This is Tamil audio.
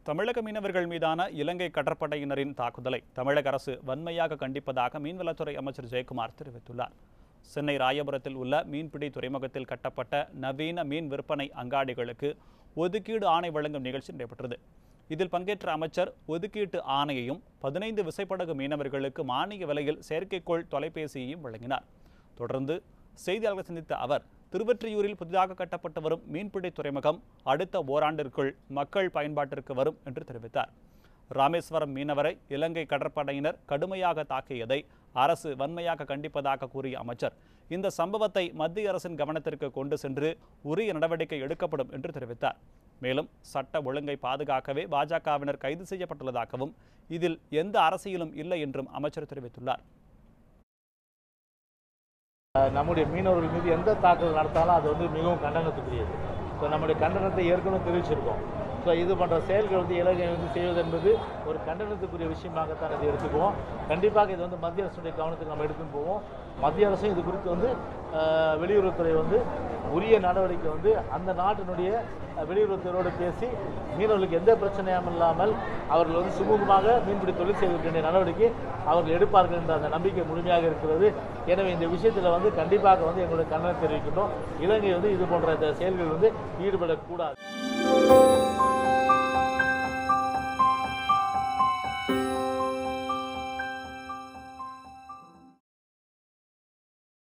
தமிழக மீனவர்கள் மீதான இலங்கை கடற்படையினரின் தாக்குதலை தமிழக அரசு வன்மையாக கண்டிப்பதாக மீன்வளத்துறை அமைச்சர் ஜெயக்குமார் தெரிவித்துள்ளார் சென்னை ராயபுரத்தில் உள்ள மீன்பிடி துறைமுகத்தில் கட்டப்பட்ட நவீன மீன் விற்பனை அங்காடிகளுக்கு ஒதுக்கீடு ஆணை வழங்கும் நிகழ்ச்சி நடைபெற்றது இதில் பங்கேற்ற அமைச்சர் ஒதுக்கீட்டு ஆணையையும் பதினைந்து விசைப்படகு மீனவர்களுக்கு மானிய விலையில் செயற்கைக்கோள் தொலைபேசியையும் வழங்கினார் தொடர்ந்து செய்தியாளர்கள் சந்தித்த அவர் திருவொற்றியூரில் புதிதாக கட்டப்பட்டு வரும் மீன்பிடி துறைமுகம் அடுத்த ஓராண்டிற்குள் மக்கள் பயன்பாட்டிற்கு வரும் என்று தெரிவித்தார் ராமேஸ்வரம் மீனவரை இலங்கை கடற்படையினர் கடுமையாக தாக்கியதை அரசு வன்மையாக கண்டிப்பதாக கூறிய அமைச்சர் இந்த சம்பவத்தை மத்திய அரசின் கவனத்திற்கு கொண்டு சென்று உரிய நடவடிக்கை எடுக்கப்படும் என்று தெரிவித்தார் மேலும் சட்ட ஒழுங்கை பாதுகாக்கவே பாஜகவினர் கைது செய்யப்பட்டுள்ளதாகவும் இதில் எந்த அரசியலும் இல்லை என்றும் அமைச்சர் தெரிவித்துள்ளார் நம்முடைய மீனவர்கள் மீது எந்த தாக்குதல் நடத்தாலும் அது வந்து மிகவும் கண்டனத்துக்குரியது ஸோ நம்முடைய கண்டனத்தை ஏற்கனவே தெரிவிச்சிருக்கோம் ஸோ இது போன்ற செயல்கள் வந்து இலங்கை வந்து செய்வது என்பது ஒரு கண்டனத்துக்குரிய விஷயமாகத்தான் இதை எடுத்துக்குவோம் கண்டிப்பாக இது வந்து மத்திய அரசுடைய கவனத்துக்கு நம்ம எடுத்துன்னு போவோம் மத்திய அரசும் இது குறித்து வந்து அஹ், வெளியுறவுத்துறை வந்து உரிய நடவடிக்கை வந்து அந்த நாட்டினுடைய அஹ், வெளியுறவுத்துறையோடு பேசி மீனவர்களுக்கு எந்த பிரச்சனையும் இல்லாமல் அவர்கள் வந்து சுமூகமாக மீன்பிடி தொழில் செய்வதற்கு வேண்டிய நடவடிக்கை அவர்கள் எடுப்பார்கள் என்ற அந்த நம்பிக்கை முழுமையாக இருக்கிறது எனவே இந்த விஷயத்தில் வந்து கண்டிப்பாக வந்து எங்களுடைய கண்டனம் தெரிவிக்கின்றோம் இலங்கை வந்து இது போன்ற இந்த செயல்களில் வந்து ஈடுபடக்கூடாது